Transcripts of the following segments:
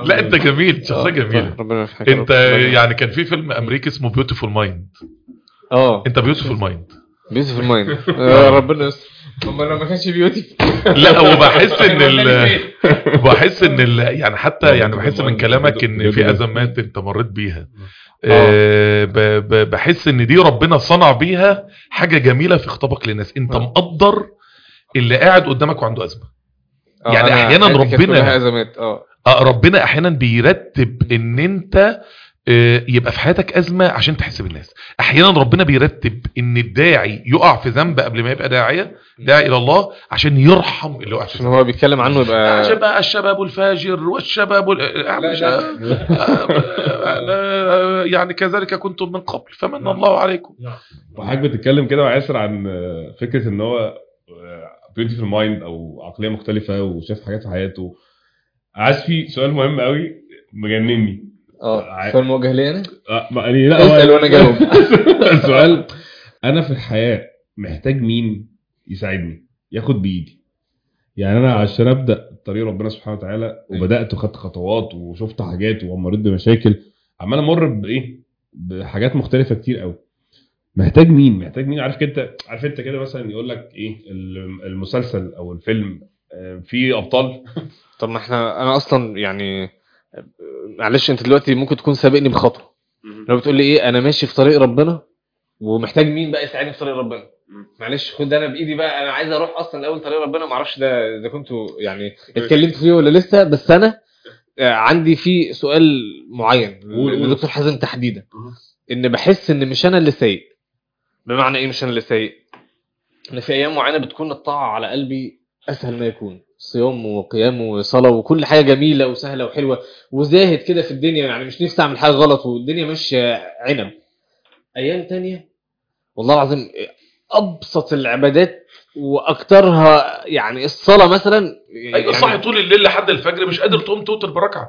لا انت جميل شخصيه جميله ربنا يفحك انت يعني كان في فيلم امريكي اسمه بيوتيفول مايند اه انت بيوتيفول مايند بيوتيفول مايند آه، ربنا يستر امال لو ما كانش بيوتي لا وبحس ان ال بحس ان ال يعني حتى يعني بحس من كلامك ان في ازمات انت مريت بيها آه، ب- ب- بحس ان دي ربنا صنع بيها حاجه جميله في خطابك للناس انت آه. مقدر اللي قاعد قدامك وعنده ازمه آه، يعني أنا أحياناً حياتي كانت ربنا- كلها ازمات اه اه ربنا احيانا بيرتب ان انت آه، يبقى في حياتك ازمه عشان تحس بالناس احيانا ربنا بيرتب ان الداعي يقع في ذنب قبل ما يبقى داعيه داعي الى الله عشان يرحم اللي وقع في عشان ذنب هو بيتكلم عنه يبقى عشان بقى الشباب الفاجر والشباب ال- آه، مش- آه، آه، يعني كذلك كنتم من قبل فمن الله عليكم وحضرتك بتتكلم كده مع ياسر عن فكره ان هو بيوتيفul مايند او عقليه مختلفه وشاف حاجات في حياته عايز في سؤال مهم قوي مجنني اه سؤال موجه لي انا آه، ما- يعني لا اسال هو- وانا جاوب السؤال انا في الحياه محتاج مين يساعدني ياخد بايدي يعني انا عشان ابدا طريق ربنا سبحانه وتعالى وبدات وخدت خطوات وشفت حاجات ومريت بمشاكل عمال امر بايه بحاجات مختلفه كتير قوي محتاج مين محتاج مين عارف كده عارف انت كده مثلا يقول لك ايه ال- المسلسل او الفيلم آه، فيه ابطال طب ما احنا انا اصلا يعني معلش انت دلوقتي ممكن تكون سابقني بخطوه لو بتقول لي ايه انا ماشي في طريق ربنا ومحتاج مين بقى يساعدني في طريق ربنا معلش خد ده انا بايدي بقى انا عايز اروح اصلا الاول طريق ربنا ما اعرفش ده اذا كنتوا يعني اتكلمت فيه ولا لسه بس انا آه، عندي فيه سؤال معين قول، قول. لدكتور حازم تحديدا ان بحس ان مش انا اللي سايق بمعنى ايه مش انا اللي سايق ان في ايام معينه بتكون الطاعه على قلبي اسهل ما يكون صيام وقيام وصلاه وكل حاجه جميله وسهله وحلوه وزاهد كده في الدنيا يعني مش نفسي اعمل حاجه غلط والدنيا ماشيه عنب ايام تانية والله العظيم ابسط العبادات واكترها يعني الصلاه مثلا ايوه يعني صاحي طول الليل لحد الفجر مش قادر تقوم توتر بركعه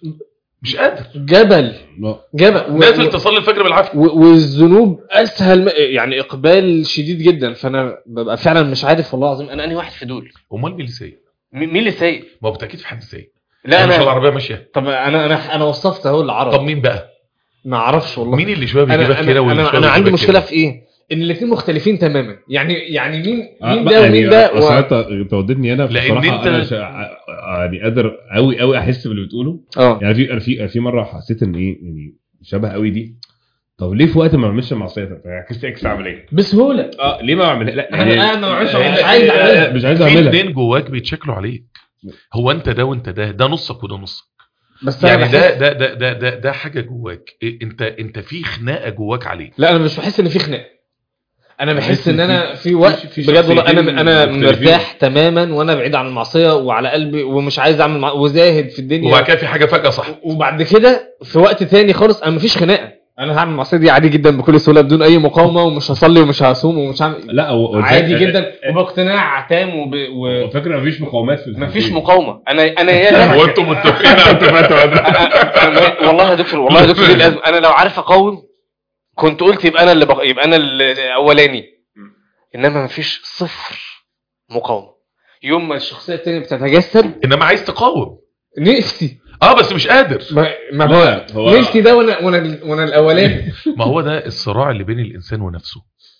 مش قادر جبل لا جبل و- نازل و- تصلي الفجر بالعافيه و- والذنوب اسهل م- يعني اقبال شديد جدا فانا ببقى فعلا مش عارف والله العظيم انا انهي واحد في دول امال مين اللي سايق مين مين اللي سايق ما هو بالتاكيد في حد سايق لا يعني مش انا العربيه ماشيه طب انا انا انا وصفت اهو العرب طب مين بقى ما اعرفش والله مين اللي شويه انا بيجيبك انا كده واللي انا, شويه أنا عندي بيجيبك مشكله كده؟ في ايه ان الاثنين مختلفين تماما يعني يعني مين آه، مين بقى ده يعني ومين ده أصل و... انت انت وديتني هنا لأن بصراحه أنت- انا شا... يعني قادر قوي قوي احس باللي بتقوله اه يعني في في في مره حسيت ان ايه يعني شبه قوي دي طب ليه في وقت ما بعملش المعصيه طب اكس اكس اعمل ايه؟ بسهوله اه ليه ما بعملها؟ لا انا قاعد ما بعملش لا، مش لا، عايز لا، اعملها لا، مش عايز في اعملها اتنين جواك بيتشكلوا عليك هو انت ده وانت ده ده نصك وده نصك بس انا يعني ده بحس... ده ده ده ده, ده حاجه جواك إيه، انت انت في خناقه جواك عليه لا انا مش بحس ان في خناق انا بحس بحس ان إن انا في وقت في- في بجد والله انا شخصيتين انا مختلفين. مرتاح تماما وانا بعيد عن المعصيه وعلى قلبي ومش عايز اعمل مع... وزاهد في الدنيا وبعد كده في حاجه فجاه صح وبعد كده في وقت تاني خالص انا مفيش خناقه انا هعمل المعصيه دي عادي جدا بكل سهوله بدون اي مقاومه ومش هصلي ومش هصوم ومش هعمل لا هو- هو عادي الفكرة- جدا وباقتناع تام وب... و... هو فكره مفيش مقاومات في مفيش الحالتين. مقاومه انا انا يا ده هو انتم متفقين على اتفاقاتوا ده أنا- والله يا دكتور والله يا دكتور دي الازمه انا لو عارف اقاوم كنت قلت يبقى انا اللي بق... يبقى انا الاولاني انما مفيش صفر مقاومه يوم ما الشخصيه التانيه بتتجسد انما عايز تقاوم نفسي اه بس مش قادر ما, ما لا، هو هو- نفسي ده وانا وانا وانا الاولاني ما هو ده الصراع اللي بين الانسان ونفسه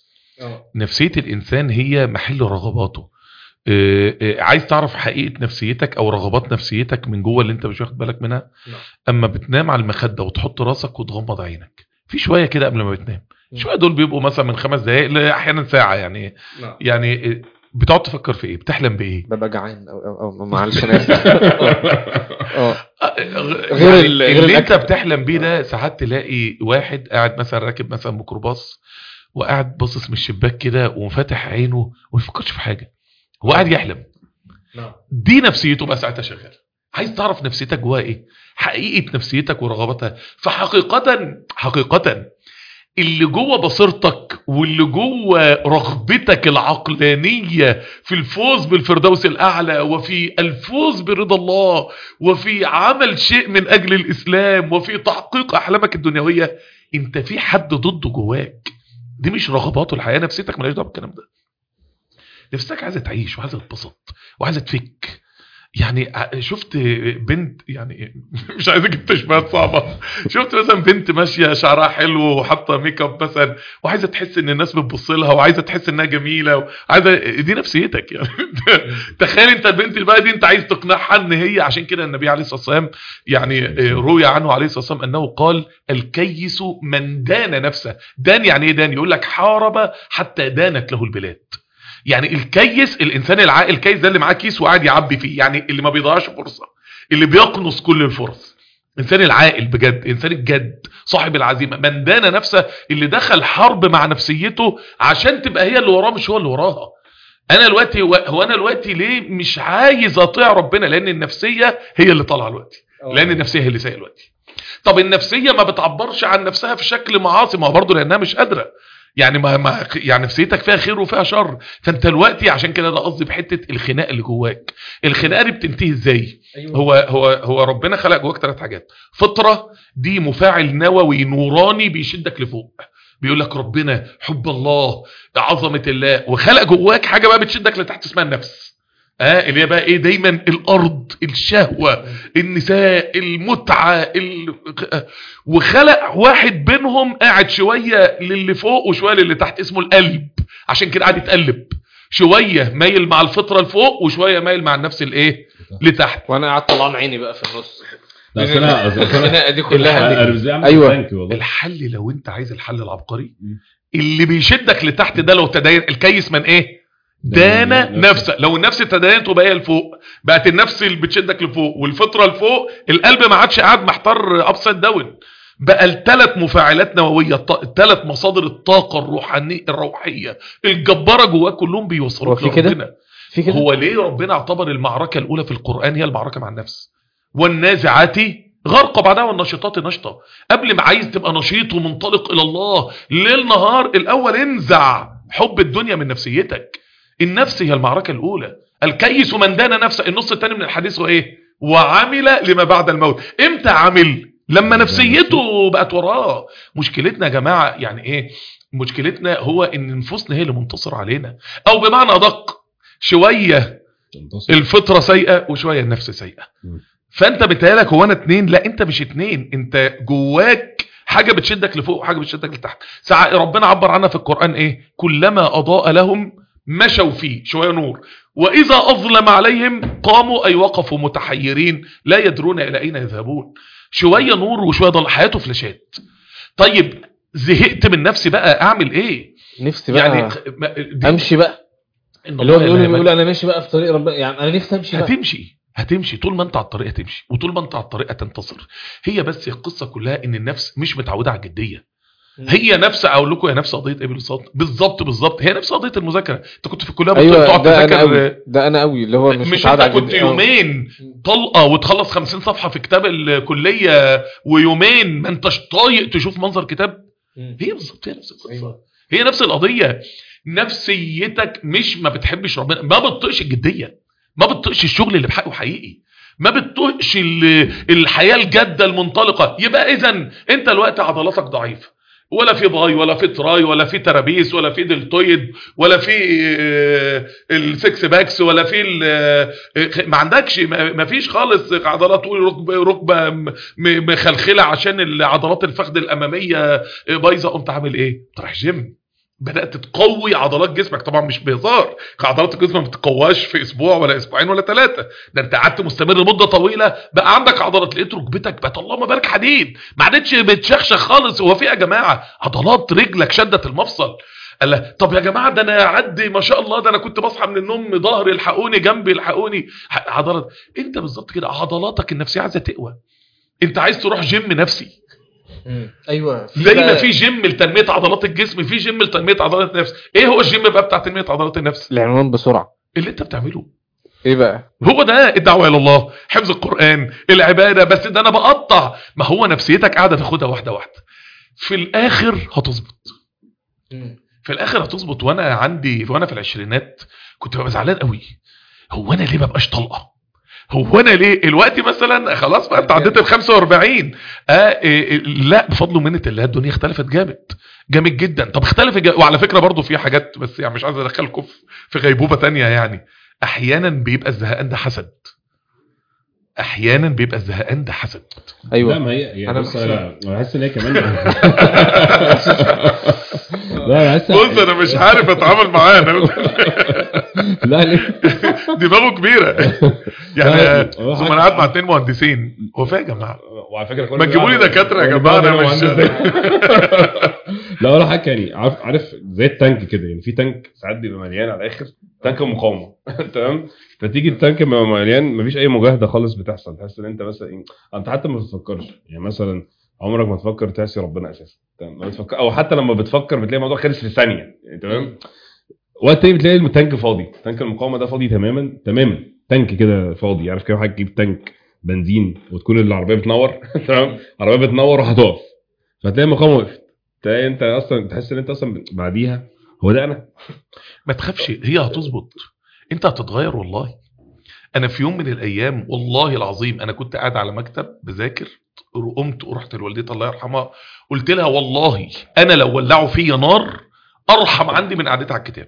نفسيه الانسان هي محل رغباته آه، آه، عايز تعرف حقيقه نفسيتك او رغبات نفسيتك من جوه اللي انت مش واخد بالك منها نعم. اما بتنام على المخده وتحط راسك وتغمض عينك في شويه كده قبل ما بتنام مم. شويه دول بيبقوا مثلا من خمس دقائق لاحيانا ساعه يعني نعم. يعني آه، بتقعد تفكر في ايه بتحلم بايه ببقى جعان او او, أو معلش انا اسف اه غير غير ال- غير اللي انت الأكل. بتحلم بيه ده ساعات تلاقي واحد قاعد مثلا راكب مثلا ميكروباص وقاعد باصص من الشباك كده وفاتح عينه وما بيفكرش في حاجه هو قاعد يحلم نعم. دي نفسيته بقى ساعتها شغال عايز تعرف نفسيتك جواها ايه حقيقه نفسيتك ورغباتها فحقيقه حقيقه اللي جوه بصيرتك واللي جوه رغبتك العقلانيه في الفوز بالفردوس الاعلى وفي الفوز برضا الله وفي عمل شيء من اجل الاسلام وفي تحقيق احلامك الدنيويه انت في حد ضده جواك دي مش رغباته الحياه نفسيتك مالهاش دعوه بالكلام ده نفسك عايزه تعيش وعايزه تتبسط وعايزه تفك يعني ع- شفت بنت يعني مش عايز اجيب تشبيهات صعبه شفت مثلا بنت ماشيه شعرها حلو وحاطه ميك اب مثلا وعايزه تحس ان الناس بتبص لها وعايزه تحس انها جميله وعايزه دي نفسيتك يعني تخيل انت البنت بقى دي انت عايز تقنعها ان هي عشان كده النبي عليه الصلاه والسلام يعني آه، روي عنه عليه الصلاه والسلام انه قال الكيس من دان نفسه دان يعني ايه دان يقول لك حارب حتى دانت له البلاد يعني الكيس الانسان العاقل الكيس ده اللي معاه كيس وقاعد يعبي فيه يعني اللي ما بيضيعش فرصه اللي بيقنص كل الفرص انسان العاقل بجد انسان الجد صاحب العزيمه من دان نفسه اللي دخل حرب مع نفسيته عشان تبقى هي اللي وراه مش هو اللي وراها انا دلوقتي هو انا دلوقتي ليه مش عايز اطيع ربنا لان النفسيه هي اللي طالعه دلوقتي لان النفسيه هي اللي سايقه دلوقتي طب النفسيه ما بتعبرش عن نفسها في شكل معاصي ما هو برضه لانها مش قادره يعني ما, ما يعني نفسيتك فيها خير وفيها شر فانت دلوقتي عشان كده ده قصدي بحته الخناق اللي جواك الخناقه دي بتنتهي ازاي ايوه هو هو هو ربنا خلق جواك ثلاث حاجات فطره دي مفاعل نووي نوراني بيشدك لفوق بيقول لك ربنا حب الله عظمه الله وخلق جواك حاجه بقى بتشدك لتحت اسمها النفس اه اللي هي بقى ايه دايما الارض الشهوه النساء المتعه ال... وخلق واحد بينهم قاعد شويه للي فوق وشويه للي تحت اسمه القلب عشان كده قاعد يتقلب شويه مايل مع الفطره لفوق وشويه مايل مع النفس الايه لتحت وانا قعدت طلعان عيني بقى في النص لا أصل انا أصل أنا الخناقه دي كلها انا دي. مش زي عم أيوة. فرانك والله الحل لو انت عايز الحل العبقري مم. اللي بيشدك لتحت ده لو تدين الكيس من ايه دانا نفسه لو النفس تدينت وبقى هي لفوق بقت النفس اللي بتشدك لفوق والفطره لفوق القلب ما عادش قاعد محتار ابسايد داون بقى الثلاث مفاعلات نوويه الثلاث مصادر الطاقه الروحانيه الروحيه الجباره جواه كلهم بيوصلوك هو في كده؟ لربنا في كده هو ليه ربنا اعتبر المعركة الأولى في القرآن هي المعركة مع النفس والنازعات غرق بعدها والنشطات نشطة قبل ما عايز تبقى نشيط ومنطلق إلى الله ليل نهار الأول انزع حب الدنيا من نفسيتك النفس هي المعركة الأولى الكيس من دان نفسه النص الثاني من الحديث هو إيه وعمل لما بعد الموت امتى عمل لما نفسيته بقت وراه مشكلتنا يا جماعة يعني إيه مشكلتنا هو ان نفوسنا هي اللي منتصر علينا او بمعنى ادق شويه تنتصر. الفطره سيئه وشويه النفس سيئه مم. فانت بتهيالك هو انا اتنين لا انت مش اتنين انت جواك حاجه بتشدك لفوق وحاجه بتشدك لتحت ساعة ربنا عبر عنها في القران ايه كلما اضاء لهم مشوا فيه شويه نور واذا اظلم عليهم قاموا اي وقفوا متحيرين لا يدرون الى اين يذهبون شويه نور وشويه ضل حياته فلاشات طيب زهقت من نفسي بقى اعمل ايه نفسي بقى يعني يعني ما- دي- امشي بقى إن اللي هو الله بيقول لا بيقول انا ماشي بقى في طريق ربنا يعني انا نفسي امشي بقى هتمشي هتمشي طول ما انت على الطريق هتمشي وطول ما انت على الطريق هتنتصر هي بس القصه كلها ان النفس مش متعوده على الجديه مم. هي نفس اقول لكم هي نفس قضيه ايه بالظبط بالظبط بالظبط هي نفس قضيه المذاكره انت كنت في الكليه بتقعد ايوه تقعد ده انا تذاكر قوي ده انا قوي اللي هو مش, مش متعود انت على كنت الجد- آه. يومين طلقه وتخلص 50 صفحه في كتاب الكليه ويومين ما انتش طايق تشوف منظر كتاب مم. هي بالظبط هي نفس القصه أيوة. هي نفس القضيه نفسيتك مش ما بتحبش ربنا ما بتطقش الجديه ما بتطقش الشغل اللي بحقه حقيقي ما بتطقش ال- الحياه الجاده المنطلقه يبقى اذا انت الوقت عضلاتك ضعيفه ولا في باي ولا في تراي ولا في ترابيس ولا في دلتويد ولا في آه، السكس باكس ولا في ال- آه، ما عندكش ما ما فيش خالص عضلات طول ركبه ركبه م- م- مخلخله عشان العضلات الفخذ الاماميه بايظه قمت عامل ايه؟ تروح جيم بدات تقوي عضلات جسمك طبعا مش بهزار عضلات الجسم ما بتتقواش في اسبوع ولا اسبوعين ولا ثلاثه ده انت قعدت مستمر مده طويله بقى عندك عضلات لقيت ركبتك بقت اللهم بارك حديد ما عادتش بتشخشخ خالص هو في إيه يا جماعه عضلات رجلك شدت المفصل قال لها، طب يا جماعه ده انا عدي ما شاء الله ده انا كنت بصحى من النوم ظهري الحقوني جنبي الحقوني ح- عضلات انت بالظبط كده عضلاتك النفسيه عايزه تقوى انت عايز تروح جيم نفسي مم. ايوه زي ما بقى- في جيم لتنميه عضلات الجسم في جيم لتنميه عضلات النفس ايه هو الجيم بقى بتاع تنميه عضلات النفس العنوان بسرعه اللي انت بتعمله ايه بقى هو ده الدعوه الى الله حفظ القران العباده بس ده انا بقطع ما هو نفسيتك قاعده تاخدها واحده واحده في الاخر هتظبط مم. في الاخر هتظبط وانا عندي وانا في العشرينات كنت ببقى زعلان قوي هو انا ليه ما بقاش طلقه هو انا ليه الوقت مثلا خلاص بقى انت عديت ال 45 آه إيه إيه لا بفضل ومنه الله الدنيا اختلفت جامد جامد جدا طب اختلفت جا... وعلى فكره برضو في حاجات بس يعني مش عايز ادخلكم في- في غيبوبه تانية يعني احيانا بيبقى الزهقان ده حسد احيانا بيبقى الزهقان ده حسد لا ايوه ما هي هي أنا بص بحس- انا أنا بحس ان هي كمان لا انا بحس بص انا مش عارف اتعامل معاه انا لا ليه دماغه كبيره يعني لا، هو ثم حاجة- انا قاعد مع اتنين مهندسين هو فيها يا جماعه وعلى فكره كل ما تجيبوا لي واحد- دكاتره يا كل جماعه واحد انا هو مش عنده لا ولا حاجه يعني عارف عارف زي التانك كده يعني في تانك ساعات بيبقى مليان على الاخر تانك مقاومه تمام فتيجي التانك بيبقى مليان مفيش اي مجاهده خالص بتحصل تحس ان انت مثلا ايه انت حتى ما بتفكرش يعني مثلا عمرك ما تفكر تعصي ربنا اساسا تمام ما بتفكر او حتى لما بتفكر بتلاقي الموضوع خلص في ثانيه يعني تمام وقت تاني بتلاقي التانك فاضي تانك المقاومه ده فاضي تماما تماما تانك كده فاضي عارف كده واحد تجيب تانك بنزين وتكون العربيه بتنور تمام العربيه بتنور وهتقف فتلاقي المقاومه وقفت تلاقي انت اصلا تحس ان انت اصلا بعديها هو ده انا ما تخافش هي هتظبط انت هتتغير والله انا في يوم من الايام والله العظيم انا كنت قاعد على مكتب بذاكر قمت ورحت لوالدتي الله يرحمها قلت لها والله انا لو ولعوا فيا نار ارحم عندي من قعدتي على الكتاب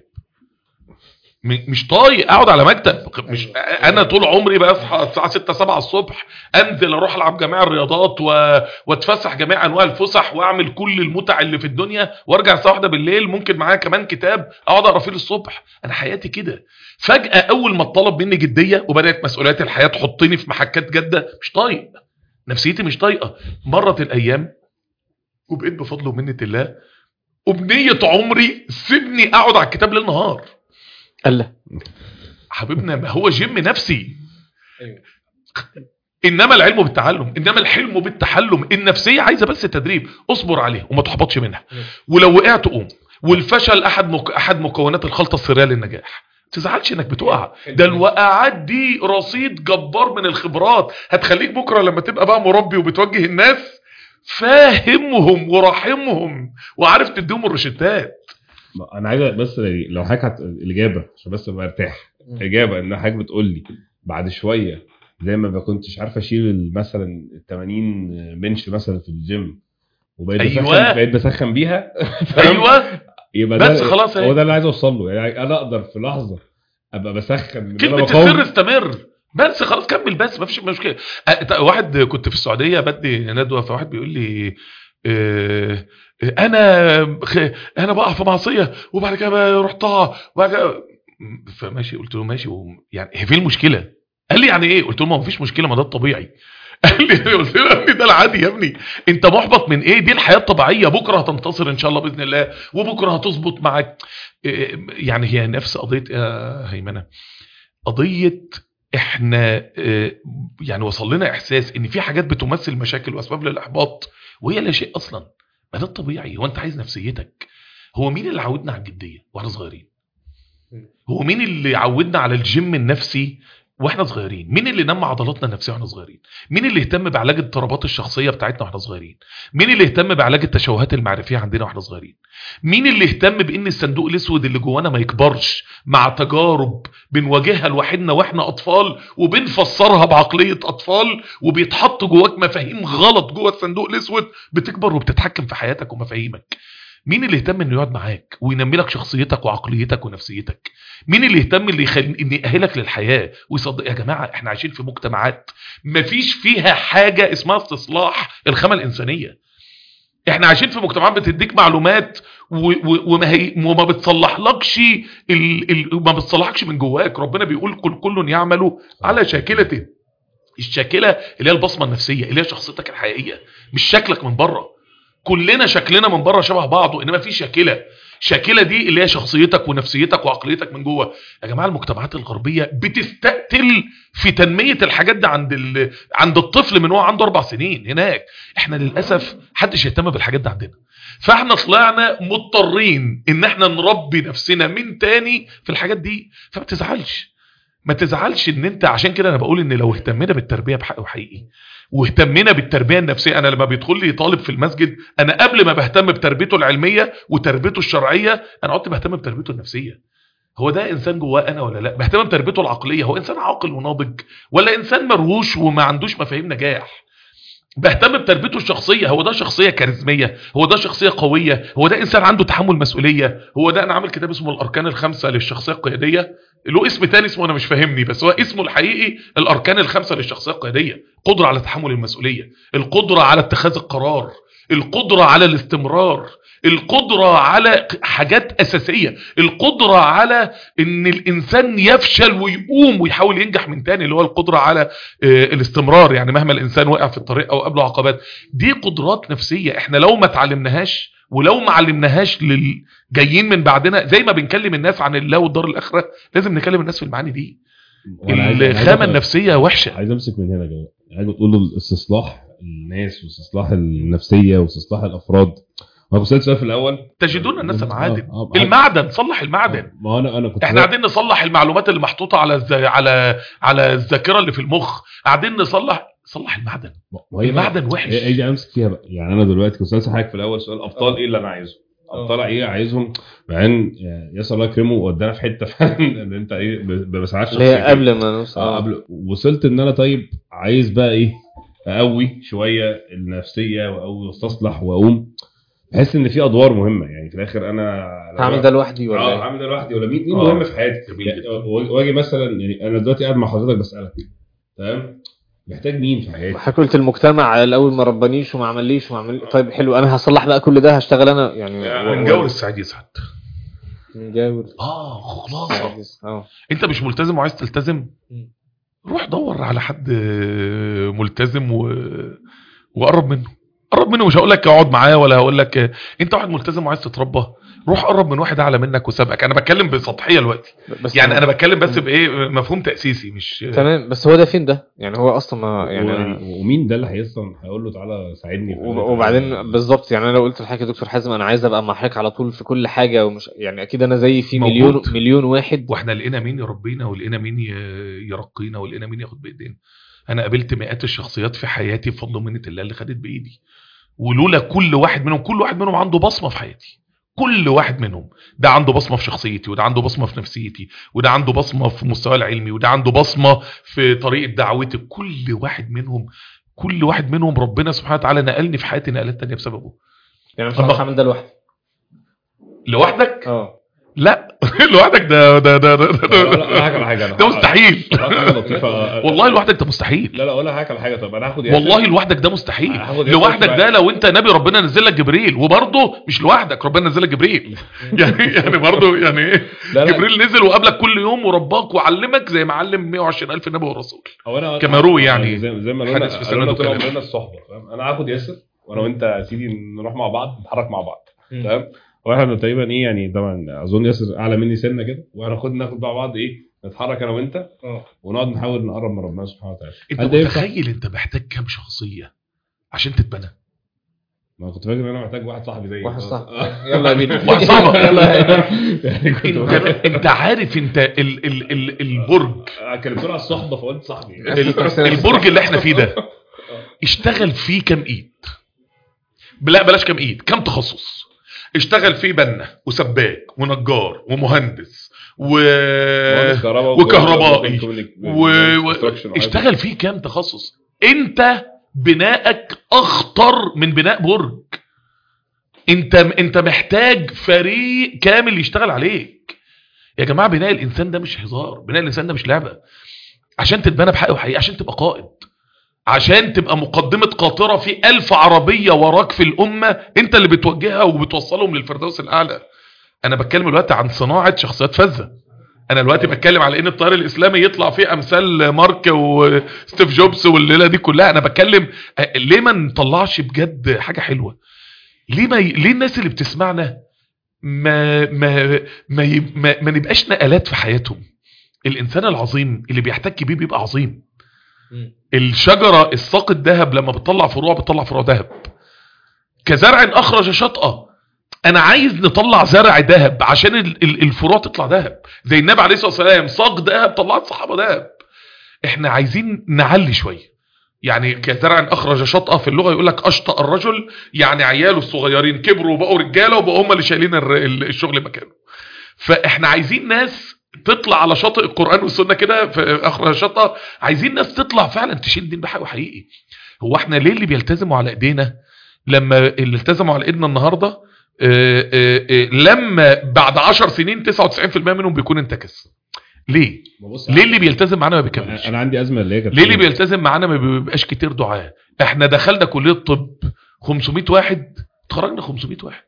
م- مش طايق اقعد على مكتب مش انا طول عمري بصحى الساعه 6 7 الصبح انزل اروح العب جميع الرياضات و... واتفسح جميع انواع الفسح واعمل كل المتع اللي في الدنيا وارجع الساعه 1 بالليل ممكن معايا كمان كتاب اقعد اقرا فيه للصبح انا حياتي كده فجاه اول ما اتطلب مني جديه وبدات مسؤوليات الحياه تحطني في محكات جده مش طايق نفسيتي مش طايقه مرت الايام وبقيت بفضل ومنه الله امنيه عمري سيبني اقعد على الكتاب ليل نهار الله حبيبنا ما هو جيم نفسي أيوة. انما العلم بالتعلم انما الحلم بالتحلم النفسيه عايزه بس تدريب اصبر عليها وما تحبطش منها ولو وقعت قوم والفشل احد مك... احد مكونات الخلطه السريه للنجاح ما تزعلش انك بتقع ده الوقعات دي رصيد جبار من الخبرات هتخليك بكره لما تبقى بقى مربي وبتوجه الناس فاهمهم وراحمهم وعارف تديهم الروشتات ما انا عايز بس لو حضرتك هت- الاجابه عشان بس ابقى ارتاح اجابه ان حضرتك بتقول لي بعد شويه زي ما ما كنتش عارف اشيل مثلا ال 80 بنش مثلا في الجيم وبقيت أيوة. بسخن بقيت بسخن بيها فاهم؟ ايوه يبقى بس ده خلاص اهي. هو ده اللي عايز اوصل له يعني انا اقدر في لحظه ابقى بسخن من كلمة انا السر بقاوم استمر بس خلاص كمل بس ما فيش مشكلة أه، واحد كنت في السعودية بدي ندوة فواحد بيقول لي أه، انا خ- انا بقع في معصية وبعد كده رحتها وبعد كده فماشي قلت له ماشي و- يعني هي فين المشكلة قال لي يعني ايه قلت له ما فيش مشكلة ما ده الطبيعي قال لي قلت له يا ابني ده العادي يا ابني انت محبط من ايه دي الحياة الطبيعية بكرة هتنتصر ان شاء الله باذن الله وبكرة هتظبط معاك إيه، يعني هي نفس قضية يا هيمنة قضية احنا آه، يعني وصل لنا احساس ان في حاجات بتمثل مشاكل واسباب للاحباط وهي لا شيء اصلا ما ده الطبيعي هو انت عايز نفسيتك هو مين اللي عودنا على الجديه واحنا صغيرين هو مين اللي عودنا على الجيم النفسي واحنا صغيرين مين اللي نمى عضلاتنا النفسيه واحنا صغيرين مين اللي اهتم بعلاج اضطرابات الشخصيه بتاعتنا واحنا صغيرين مين اللي اهتم بعلاج التشوهات المعرفيه عندنا واحنا صغيرين مين اللي اهتم بان الصندوق الاسود اللي جوانا ما يكبرش مع تجارب بنواجهها لوحدنا واحنا اطفال وبنفسرها بعقليه اطفال وبيتحط جواك مفاهيم غلط جوه الصندوق الاسود بتكبر وبتتحكم في حياتك ومفاهيمك مين اللي يهتم انه يقعد معاك وينمي لك شخصيتك وعقليتك ونفسيتك مين اللي يهتم اللي يخلي ان يأهلك للحياه ويصدق يا جماعه احنا عايشين في مجتمعات مفيش فيها حاجه اسمها استصلاح الخامه الانسانيه احنا عايشين في مجتمعات بتديك معلومات و- و- وما هي وما بتصلحلكش ال... ال... ما بتصلحكش من جواك ربنا بيقول كل كل يعمل على شاكلته الشاكله اللي هي البصمه النفسيه اللي هي شخصيتك الحقيقيه مش شكلك من بره كلنا شكلنا من بره شبه بعضه انما في شاكله شاكله دي اللي هي شخصيتك ونفسيتك وعقليتك من جوه يا جماعه المجتمعات الغربيه بتستقتل في تنميه الحاجات دي عند ال... عند الطفل من هو عنده اربع سنين هناك احنا للاسف محدش يهتم بالحاجات دي عندنا فاحنا طلعنا مضطرين ان احنا نربي نفسنا من تاني في الحاجات دي فما تزعلش ما تزعلش ان انت عشان كده انا بقول ان لو اهتمينا بالتربيه بحق وحقيقي واهتمينا بالتربيه النفسيه انا لما بيدخل لي طالب في المسجد انا قبل ما بهتم بتربيته العلميه وتربيته الشرعيه انا قعدت بهتم بتربيته النفسيه هو ده انسان جواه انا ولا لا بهتم بتربيته العقليه هو انسان عاقل وناضج ولا انسان مرهوش وما عندوش مفاهيم نجاح بهتم بتربيته الشخصيه هو ده شخصيه كاريزميه هو ده شخصيه قويه هو ده انسان عنده تحمل مسؤوليه هو ده انا عامل كتاب اسمه الاركان الخمسه للشخصيه القياديه له اسم تاني اسمه انا مش فاهمني بس هو اسمه الحقيقي الاركان الخمسه للشخصيه القياديه قدره على تحمل المسؤوليه القدره على اتخاذ القرار القدره على الاستمرار القدرة على حاجات أساسية القدرة على ان الانسان يفشل ويقوم ويحاول ينجح من تاني اللي هو القدرة على آه، الاستمرار يعني مهما الانسان وقع في الطريق او قابله عقبات دي قدرات نفسية احنا لو ما تعلمناهاش ولو ما علمناهاش للجايين من بعدنا زي ما بنكلم الناس عن الله والدار الاخره لازم نكلم الناس في المعاني دي وأنا عايز- أنا عايز الخامه أبقى- النفسيه وحشه عايز امسك من هنا يا جماعه عايز تقول له استصلاح الناس واستصلاح النفسيه واستصلاح الافراد ما كنت سالت سؤال في الاول تجدون الناس معادن آه، آه، المعدن صلح المعدن ما هو انا انا كنت احنا قاعدين نصلح المعلومات اللي محطوطه على الز... على على الذاكره اللي في المخ قاعدين نصلح صلح المعدن ما هي بقى- المعدن وحش هي هي دي امسك فيها بقى يعني انا دلوقتي كنت سالت حضرتك في الاول سؤال ابطال ايه اللي انا عايزه ابطال ايه عايزهم مع ان ياسر الله يكرمه ودانا في حته فعلا ان انت ايه ب- بمساعات اللي هي شخصيه قبل ما نوصل اه قبل وصلت ان انا طيب عايز بقى ايه اقوي شويه النفسيه واقوي واستصلح واقوم بحس ان في ادوار مهمه يعني في الاخر انا لو- هعمل ده لوحدي ولا اه ايه؟ هعمل ده لوحدي ولا مين مين آه. مهم في حياتي جميل يعني جدا. و- واجي مثلا يعني انا دلوقتي قاعد مع حضرتك بسالك تمام محتاج مين في حياتي حضرتك قلت المجتمع الاول ما ربانيش وما عمليش وما عمل طيب حلو انا هصلح بقى كل ده هشتغل انا يعني من جور السعيد يسعد نجاور اه خلاصه اه انت مش ملتزم وعايز تلتزم مم. روح دور على حد ملتزم و... وقرب منه قرب منه مش هقول لك اقعد معاه ولا هقول لك انت واحد ملتزم وعايز تتربى روح قرب من واحد اعلى منك وسابقك انا بتكلم بسطحيه دلوقتي بس يعني انا بتكلم بس بايه مفهوم تاسيسي مش تمام بس هو ده فين ده؟ يعني هو اصلا ما يعني أنا- و- ومين ده اللي هيصلا هيقول له تعالى ساعدني في وب- وبعدين بالظبط يعني انا لو قلت لحضرتك يا دكتور حازم انا عايز ابقى مع حضرتك على طول في كل حاجه ومش يعني اكيد انا زي في موجود. مليون مليون واحد واحنا لقينا مين يربينا ولقينا مين ي- يرقينا ولقينا مين ياخد بايدينا انا قابلت مئات الشخصيات في حياتي بفضل ومنه الله اللي خدت بايدي ولولا كل واحد منهم كل واحد منهم عنده بصمه في حياتي كل واحد منهم ده عنده بصمه في شخصيتي وده عنده بصمه في نفسيتي وده عنده بصمه في مستوى العلمي وده عنده بصمه في طريقه دعوتي كل واحد منهم كل واحد منهم ربنا سبحانه وتعالى نقلني في حياتي نقلات تانية بسببه يعني مش أما- هعرف اعمل ده لوحدي لوحدك اه لا لوحدك ده ده ده ده, لا ده, لا حاجه على حاجه ده مستحيل حاجه لطيفه والله لوحدك ده مستحيل لا لا ولا حاجه على حاجه طب انا هاخد ياسر. والله لوحدك ده مستحيل هاخد ياسر لوحدك شوية. ده لو انت نبي ربنا نزل لك جبريل وبرضه مش لوحدك ربنا نزل لك جبريل يعني يعني برضه يعني ايه لا لا جبريل نزل وقابلك كل يوم ورباك وعلمك زي ما علم 120 الف نبي ورسول هو انا كما روي يعني. زي, زي ما حديث قلنا في قالوا سند لنا طول وكلام. عمرنا الصحبه فاهم انا هاخد ياسر وانا وانت يا سيدي نروح مع بعض نتحرك مع بعض تمام واحنا تقريبا ايه يعني طبعا اظن ياسر اعلى مني سنه كده وهناخد ناخد مع بعض ايه نتحرك انا وانت ونقعد نحاول نقرب من ربنا سبحانه وتعالى انت هل ده ينفع؟ متخيل انت محتاج كام شخصيه عشان تتبنى ما كنت فاكر ان انا محتاج واحد صاحبي زيي واحد صح آه. يلا يا بينا واحد صاحبك. يلا يا بينا. يعني كنت انت فاكر- انت عارف انت ال ال ال البرج آه، كلمتونا على الصحبه فقلت صاحبي ال- البرج اللي احنا فيه ده اشتغل فيه كام ايد لا بلاش كام ايد كام تخصص اشتغل فيه بنا وسباك ونجار ومهندس و مهندس كهرباء وكهربائي. وكوميونيك- و... و... construction وحاجات. اشتغل فيه كام تخصص انت بنائك اخطر من بناء برج انت انت محتاج فريق كامل يشتغل عليك يا جماعه بناء الانسان ده مش هزار بناء الانسان ده مش لعبه عشان تتبنى بحق وحقيقه عشان تبقى قائد عشان تبقى مقدمة قاطرة في ألف عربية وراك في الأمة أنت اللي بتوجهها وبتوصلهم للفردوس الأعلى أنا بتكلم دلوقتي عن صناعة شخصيات فذة أنا دلوقتي بتكلم على إن التيار الإسلامي يطلع فيه أمثال مارك وستيف جوبز والليلة دي كلها أنا بتكلم آه، ليه ما نطلعش بجد حاجة حلوة ليه ما ي... ليه الناس اللي بتسمعنا ما ما ما, ي... ما ما نبقاش نقلات في حياتهم الإنسان العظيم اللي بيحتك بيه بيبقى عظيم الشجرة الساق الذهب لما بتطلع فروع بتطلع فروع ذهب كزرع أخرج شطأة أنا عايز نطلع زرع ذهب عشان ال- ال- الفروع تطلع ذهب زي النبي عليه الصلاة والسلام ساق ذهب طلعت صحابة ذهب احنا عايزين نعلي شوية يعني كزرع أخرج شطأة في اللغة يقول لك أشطأ الرجل يعني عياله الصغيرين كبروا وبقوا رجالة وبقوا هم اللي شايلين الر- ال- الشغل مكانه فاحنا عايزين ناس تطلع على شاطئ القرآن والسنة كده في أخرج شطأة عايزين ناس تطلع فعلا تشيل دين بحق وحقيقي هو احنا ليه اللي بيلتزموا على ايدينا لما اللي التزموا على ايدنا النهارده آه، آه، آه، لما بعد 10 سنين 99% منهم بيكون انتكس ليه ببص ليه اللي بيلتزم معانا ما بيكملش انا عندي ازمه اللي هي كانت ليه اللي بيلتزم معانا ما بيبقاش كتير دعاء احنا دخلنا كليه طب 500 واحد اتخرجنا 500 واحد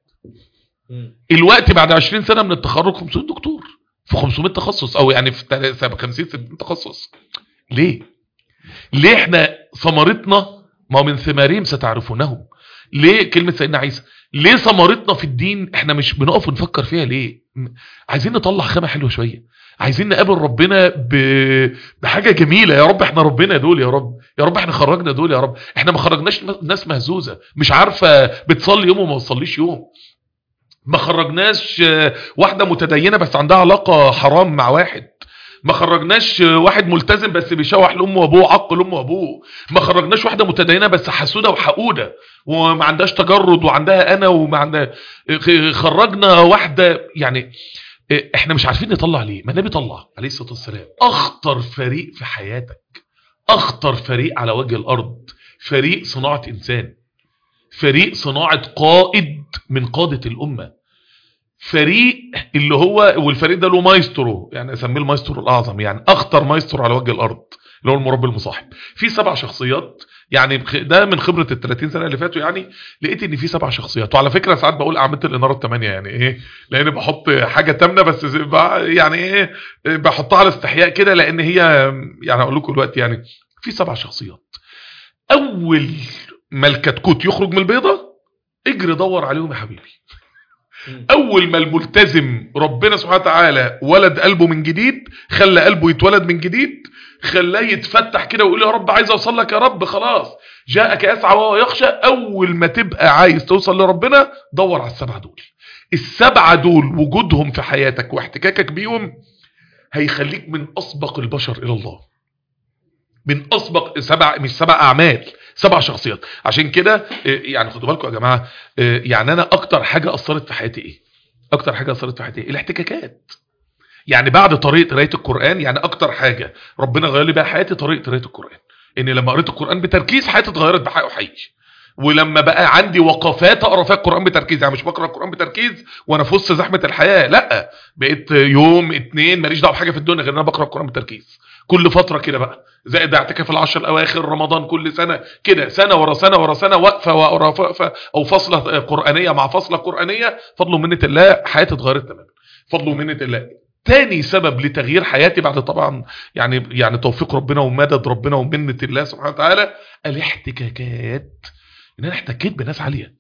الوقت بعد 20 سنه من التخرج 500 دكتور في 500 تخصص او يعني في تل- سبع- 50 60 تخصص ليه ليه احنا ثمرتنا ما هو من ثمارهم ستعرفونهم ليه كلمه سيدنا عيسى ليه ثمرتنا في الدين احنا مش بنقف ونفكر فيها ليه م- عايزين نطلع خامه حلوه شويه عايزين نقابل ربنا ب... بحاجه جميله يا رب احنا ربنا دول يا رب يا رب احنا خرجنا دول يا رب احنا ما خرجناش ناس مهزوزه مش عارفه بتصلي يوم وما بتصليش يوم ما خرجناش آه، واحده متدينه بس عندها علاقه حرام مع واحد ما خرجناش آه، واحد ملتزم بس بيشوح لامه وابوه عق لامه وابوه ما خرجناش واحده متدينه بس حسوده وحقوده وما عندهاش تجرد وعندها انا وما عندها آه، خرجنا واحده يعني آه، احنا مش عارفين نطلع ليه ما النبي طلع عليه الصلاه والسلام اخطر فريق في حياتك اخطر فريق على وجه الارض فريق صناعه انسان فريق صناعه قائد من قاده الامه فريق اللي هو والفريق ده له مايسترو يعني اسميه المايسترو الاعظم يعني اخطر مايسترو على وجه الارض اللي هو المربي المصاحب في سبع شخصيات يعني بخ- ده من خبره ال 30 سنه اللي فاتوا يعني لقيت ان في سبع شخصيات وعلى فكره ساعات بقول اعمده الاناره الثمانيه يعني ايه لان بحط حاجه تامنه بس ز- بع- يعني ايه بحطها على استحياء كده لان هي يعني اقول لكم دلوقتي يعني في سبع شخصيات اول ما الكتكوت يخرج من البيضه اجري دور عليهم يا حبيبي اول ما الملتزم ربنا سبحانه وتعالى ولد قلبه من جديد خلى قلبه يتولد من جديد خلاه يتفتح كده ويقول يا رب عايز اوصل لك يا رب خلاص جاءك يسعى وهو يخشى اول ما تبقى عايز توصل لربنا دور على السبعه دول السبعه دول وجودهم في حياتك واحتكاكك بيهم هيخليك من اسبق البشر الى الله من اسبق سبع مش سبع اعمال سبع شخصيات عشان كده إيه، يعني خدوا بالكم يا جماعه إيه، يعني انا اكتر حاجه اثرت في حياتي ايه اكتر حاجه اثرت في حياتي ايه الاحتكاكات يعني بعد طريقه قرايه القران يعني اكتر حاجه ربنا غير لي بيها حياتي طريقه قرايه القران ان لما قريت القران بتركيز حياتي اتغيرت بحق وحقيقي ولما بقى عندي وقفات اقرا فيها القران بتركيز يعني مش بقرا القران بتركيز وانا في وسط زحمه الحياه لا بقيت يوم اتنين ماليش دعوه بحاجه في الدنيا غير ان انا بقرا القران بتركيز كل فتره كده بقى زائد اعتكاف العشر الاواخر رمضان كل سنه كده سنه ورا سنه ورا سنه وقفه ورا وقفه او فصله قرانيه مع فصله قرانيه فضل ومنه الله حياتي اتغيرت تماما فضل ومنه الله تاني سبب لتغيير حياتي بعد طبعا يعني يعني توفيق ربنا ومدد ربنا ومنه الله سبحانه وتعالى الاحتكاكات ان انا احتكيت بناس عاليه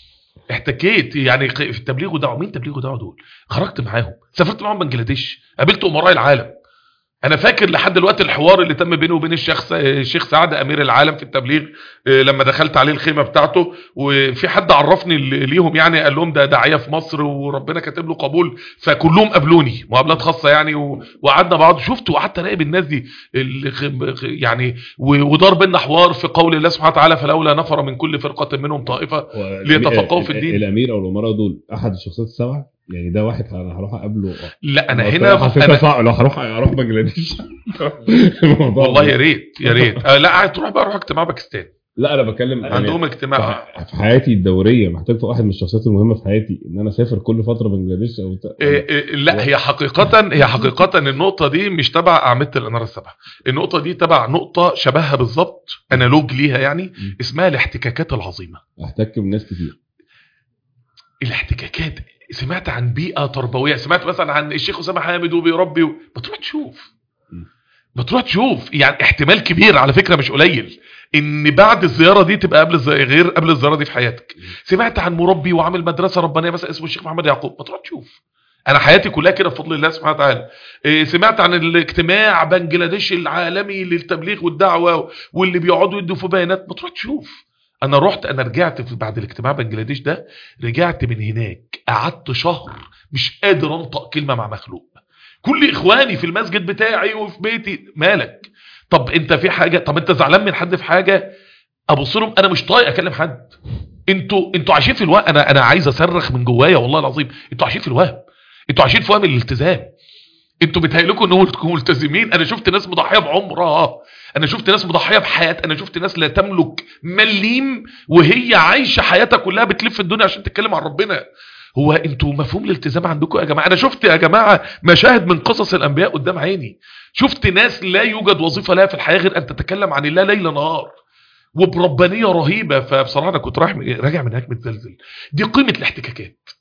احتكيت يعني في التبليغ ودعوه مين تبليغ ودعوه دول خرجت معاهم سافرت معاهم بنجلاديش قابلت امراء العالم انا فاكر لحد دلوقتي الحوار اللي تم بينه وبين الشيخ س- الشيخ سعد امير العالم في التبليغ آه، لما دخلت عليه الخيمه بتاعته وفي حد عرفني ال- ليهم يعني قال لهم ده داعيه في مصر وربنا كاتب له قبول فكلهم قابلوني مقابلات خاصه يعني و- وقعدنا بعض شفت وقعدت اراقب الناس دي اللي خ- خ- يعني و- ودار بينا حوار في قول الله سبحانه وتعالى فلولا نفر من كل فرقه منهم طائفه ليتفقهوا في الدين. الامير او الامراء دول احد الشخصيات السبعه يعني ده واحد انا هروح اقابله لا انا على هنا فكره أنا صعب لو هروح اروح بنجلاديش الموضوع والله يا ريت يا ريت آه، لا عايز تروح بقى روح اجتماع باكستان لا انا بتكلم يعني عندهم اجتماع في حياتي الدوريه محتاج تبقى واحد من الشخصيات المهمه في حياتي ان انا اسافر كل فتره بنجلاديش او بتاع. إيه إيه لا هي حقيقة هي حقيقة النقطة دي مش تبع أعمدة الإنارة السبعة النقطة دي تبع نقطة شبهها بالظبط أنالوج ليها يعني اسمها الاحتكاكات العظيمة احتك بناس كتير الاحتكاكات سمعت عن بيئة تربوية سمعت مثلا عن الشيخ أسامة حامد وبيربي و... ما تروح تشوف م. ما تروح تشوف يعني احتمال كبير على فكرة مش قليل ان بعد الزيارة دي تبقى قبل الزي... غير قبل الزيارة دي في حياتك سمعت عن مربي وعامل مدرسة ربانية مثلا اسمه الشيخ محمد يعقوب ما تروح تشوف انا حياتي كلها كده بفضل الله سبحانه وتعالى إيه، سمعت عن الاجتماع بنجلاديش العالمي للتبليغ والدعوة واللي بيقعدوا يدوا في بيانات ما تروح تشوف انا رحت انا رجعت في بعد الاجتماع بنجلاديش ده رجعت من هناك قعدت شهر مش قادر انطق كلمه مع مخلوق كل اخواني في المسجد بتاعي وفي بيتي مالك طب انت في حاجه طب انت زعلان من حد في حاجه ابص لهم انا مش طايق اكلم حد انتوا انتوا عايشين في الوهم انا انا عايز اصرخ من جوايا والله العظيم انتوا عايشين في الوهم انتوا عايشين في وهم الالتزام انتوا بتهيألكم انكم ملتزمين انا شفت ناس مضحيه بعمرها انا شفت ناس مضحيه بحياه انا شفت ناس لا تملك مليم وهي عايشه حياتها كلها بتلف الدنيا عشان تتكلم عن ربنا هو انتوا مفهوم الالتزام عندكم يا جماعه انا شفت يا جماعه مشاهد من قصص الانبياء قدام عيني شفت ناس لا يوجد وظيفه لها في الحياه غير ان تتكلم عن الله ليل نهار وبربانيه رهيبه فبصراحه انا كنت رايح راجع من هناك متزلزل دي قيمه الاحتكاكات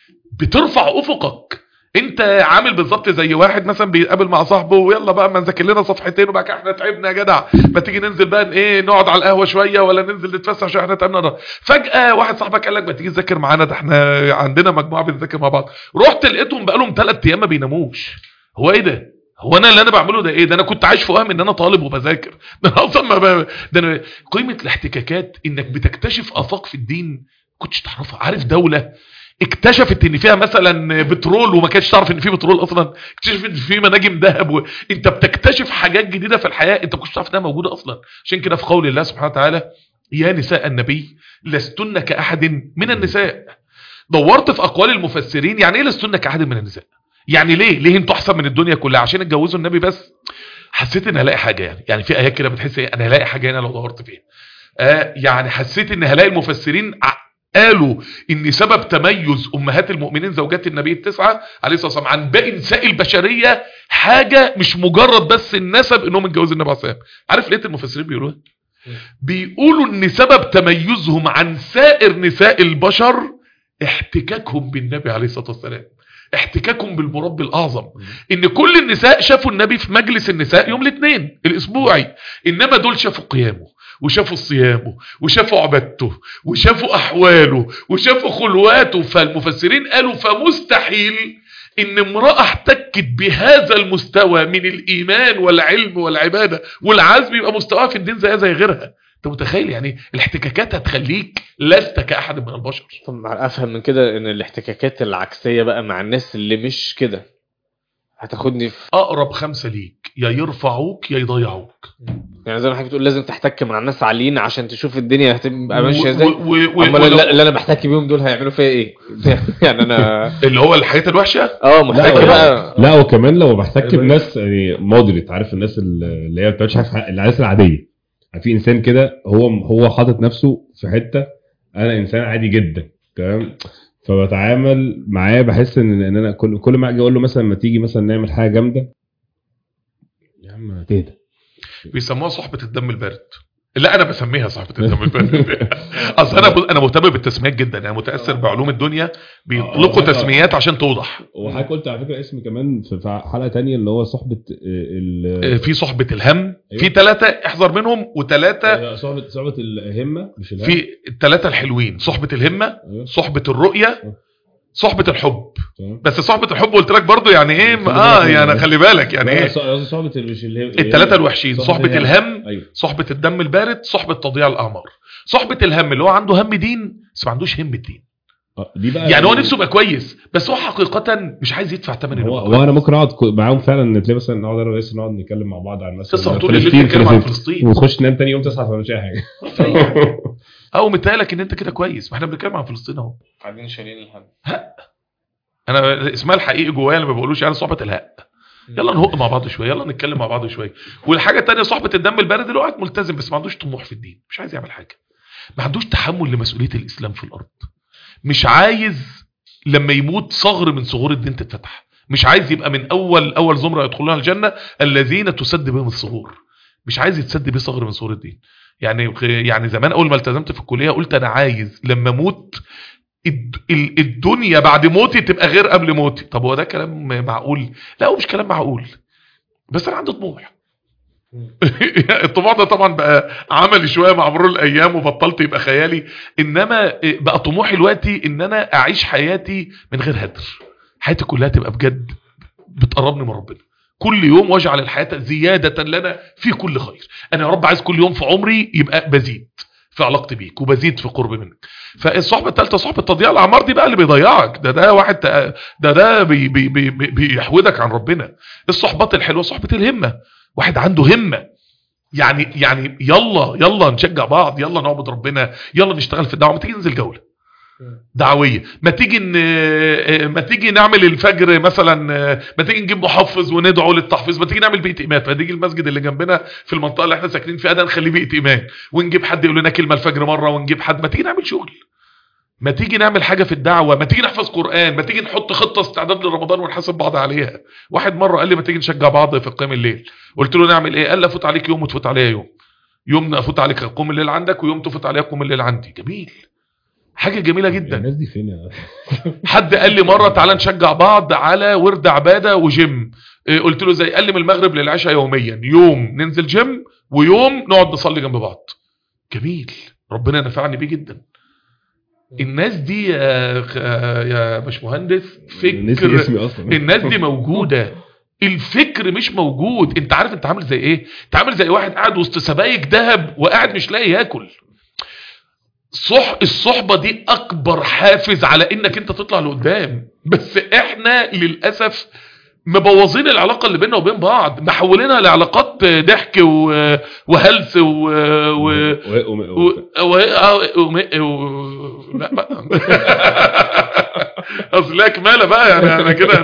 بترفع افقك انت عامل بالظبط زي واحد مثلا بيقابل مع صاحبه ويلا بقى ما نذاكر لنا صفحتين وبقى كده احنا تعبنا يا جدع ما تيجي ننزل بقى ايه نقعد على القهوه شويه ولا ننزل نتفسح عشان احنا تعبنا ده. فجاه واحد صاحبك قال لك ما تيجي تذاكر معانا ده احنا عندنا مجموعه بنذاكر مع بعض رحت لقيتهم بقى لهم ثلاث ايام ما بيناموش هو ايه ده هو انا اللي انا بعمله ده ايه ده انا كنت عايش في وهم ان انا طالب وبذاكر ده انا اصلا ما ب... ده أنا قيمه الاحتكاكات انك بتكتشف افاق في الدين كنتش تعرفها عارف دوله اكتشفت ان فيها مثلا بترول وما كانتش تعرف ان في بترول اصلا اكتشفت ان في مناجم ذهب و... انت بتكتشف حاجات جديده في الحياه انت ما كنتش تعرف انها موجوده اصلا عشان كده في قول الله سبحانه وتعالى يا نساء النبي لستن كاحد من النساء دورت في اقوال المفسرين يعني ايه لستن كاحد من النساء يعني ليه ليه انتوا احسن من الدنيا كلها عشان اتجوزوا النبي بس حسيت ان هلاقي حاجه يعني يعني في ايات كده بتحس ايه انا هلاقي حاجه هنا لو دورت فيها آه يعني حسيت ان هلاقي المفسرين ع- قالوا ان سبب تميز امهات المؤمنين زوجات النبي التسعه عليه الصلاه والسلام عن باقي نساء البشريه حاجه مش مجرد بس النسب انهم اتجوزوا النبي عليه الصلاه والسلام عارف لقيت المفسرين بيقولوا إيه؟ بيقولوا ان سبب تميزهم عن سائر نساء البشر احتكاكهم بالنبي عليه الصلاه والسلام احتكاكهم بالمربي الاعظم ان كل النساء شافوا النبي في مجلس النساء يوم الاثنين الاسبوعي انما دول شافوا قيامه وشافوا صيامه وشافوا عبادته وشافوا احواله وشافوا خلواته فالمفسرين قالوا فمستحيل ان امرأة احتكت بهذا المستوى من الايمان والعلم والعبادة والعزم يبقى مستواها في الدين زيها زي غيرها انت متخيل يعني الاحتكاكات هتخليك لست كأحد من البشر طب افهم من كده ان الاحتكاكات العكسيه بقى مع الناس اللي مش كده هتاخدني في اقرب خمسة ليك يا يرفعوك يا يضيعوك يعني زي ما حضرتك بتقول لازم تحتك مع الناس عاليين عشان تشوف الدنيا هتبقى ماشيه و- ازاي و- و- امال ولو- اللي اللي انا بحتك بيهم دول هيعملوا فيا ايه يعني انا اللي هو الحاجات الوحشة اه محتاج لا، بقى لا وكمان لو بحتك بناس يعني مودريت عارف الناس اللي هي ما بتعملش حاجه في حق- الناس العاديه يعني في انسان كده هو هو حاطط نفسه في حته انا انسان عادي جدا تمام فبتعامل معاه بحس ان ان انا كل كل ما اجي اقول له مثلا ما تيجي مثلا نعمل حاجه جامده يا عم تهدى بيسموها صحبة الدم البارد لا انا بسميها صحبة الدم البارد اصل انا انا مهتم بالتسميات جدا انا متاثر بعلوم الدنيا بيطلقوا آه. تسميات عشان توضح وحضرتك قلت على فكره اسم كمان في في حلقه تانية اللي هو صحبه ال في صحبة الهم في أيوة. ثلاثة احذر منهم وثلاثة صحبه صحبه الهمه مش الهم في الثلاثة الحلوين صحبة الهمة أيوة. صحبة الرؤية صحبة الحب تمام. بس صحبة الحب قلت لك برضو يعني ايه خلي اه بالك يعني من- خلي بالك يعني لا، ايه ص- قصدي صحبه ال- مش الهم الثلاثة الوحشين صحبة الهم ايوه صحبة الدم البارد صحبة تضييع الأعمار صحبة الهم اللي هو عنده هم دين بس ما عندوش هم الدين آه، دي بقى يعني هو نفسه يبقى كويس بس هو حقيقة مش عايز يدفع ثمن انه هو, يبقى هو كويس انا ممكن اقعد كو- معاهم فعلا نتلاقي مثلا نقعد انا ورئيس نقعد نتكلم مع بعض عن مثلا تصحى طول الليل تتكلم عن فلسطين وتخش تنام تاني يوم تصحى فمش اي حاجه او متهيألك ان انت كده كويس ما احنا بنتكلم عن فلسطين اهو قاعدين شايلين الهم انا اسمها الحقيقي جوايا لما بقولوش يعني صحبة الهاء يلا نهق مع بعض شويه يلا نتكلم مع بعض شويه والحاجه الثانيه صحبه الدم البارد اللي هو قاعد ملتزم بس ما عندوش طموح في الدين مش عايز يعمل حاجه ما عندوش تحمل لمسؤوليه الاسلام في الارض مش عايز لما يموت صغر من صغور الدين تتفتح مش عايز يبقى من اول اول زمره يدخلون الجنه الذين تسد بهم الصغور مش عايز يتسد بيه صغر من صغور الدين يعني يعني زمان اول ما التزمت في الكليه قلت انا عايز لما اموت الد- ال- الدنيا بعد موتي تبقى غير قبل موتي طب هو ده كلام معقول لا هو مش كلام معقول بس انا عندي طموح الطموح ده طبعا بقى عملي شويه مع مرور الايام وبطلت يبقى خيالي انما بقى طموحي دلوقتي ان انا اعيش حياتي من غير هدر حياتي كلها تبقى بجد بتقربني من ربنا كل يوم واجعل الحياه زياده لنا في كل خير انا يا رب عايز كل يوم في عمري يبقى بزيد في علاقتي بيك وبزيد في قرب منك فالصحبه الثالثه صحبه تضييع الاعمار دي بقى اللي بيضيعك ده ده واحد تق- ده ده بي بي بي بي بيحودك عن ربنا الصحبات الحلوه صحبه الهمه واحد عنده همه يعني يعني يلا يلا نشجع بعض يلا نعبد ربنا يلا نشتغل في الدعوه ما تيجي ننزل جوله دعويه ما تيجي ن... آه، ما تيجي نعمل الفجر مثلا آه، ما تيجي نجيب محفظ وندعو للتحفيظ ما تيجي نعمل بيئه ايمان فتيجي المسجد اللي جنبنا في المنطقه اللي احنا ساكنين فيها ده نخليه بيئه ايمان ونجيب حد يقول لنا كلمه الفجر مره ونجيب حد ما تيجي نعمل شغل ما تيجي نعمل حاجه في الدعوه ما تيجي نحفظ قران ما تيجي نحط خطه استعداد لرمضان ونحاسب بعض عليها واحد مره قال لي ما تيجي نشجع بعض في قيام الليل قلت له نعمل ايه قال لي افوت عليك يوم وتفوت عليا يوم يوم افوت عليك قوم الليل عندك ويوم تفوت عليا قوم الليل عندي جميل حاجه جميله جدا الناس دي فين يا حد قال لي مره تعالى نشجع بعض على ورد عباده وجيم إيه، قلت له زي قال لي من المغرب للعشاء يوميا يوم ننزل جيم ويوم نقعد نصلي جنب بعض جميل ربنا نفعني بيه جدا الناس دي يا يا باشمهندس نسي فكر اسمي اصلا الناس دي موجوده الفكر مش موجود انت عارف انت عامل زي ايه انت عامل زي واحد قاعد وسط سبايك ذهب وقاعد مش لاقي ياكل صح الصحبة دي اكبر حافز على انك انت تطلع لقدام بس احنا للأسف مبوظين العلاقة اللي بيننا وبين بعض محولينها لعلاقات ضحك و- وهلس و... و... و... و... و... و... و... و... لا بقى اصل لها كمالة بقى يعني انا كده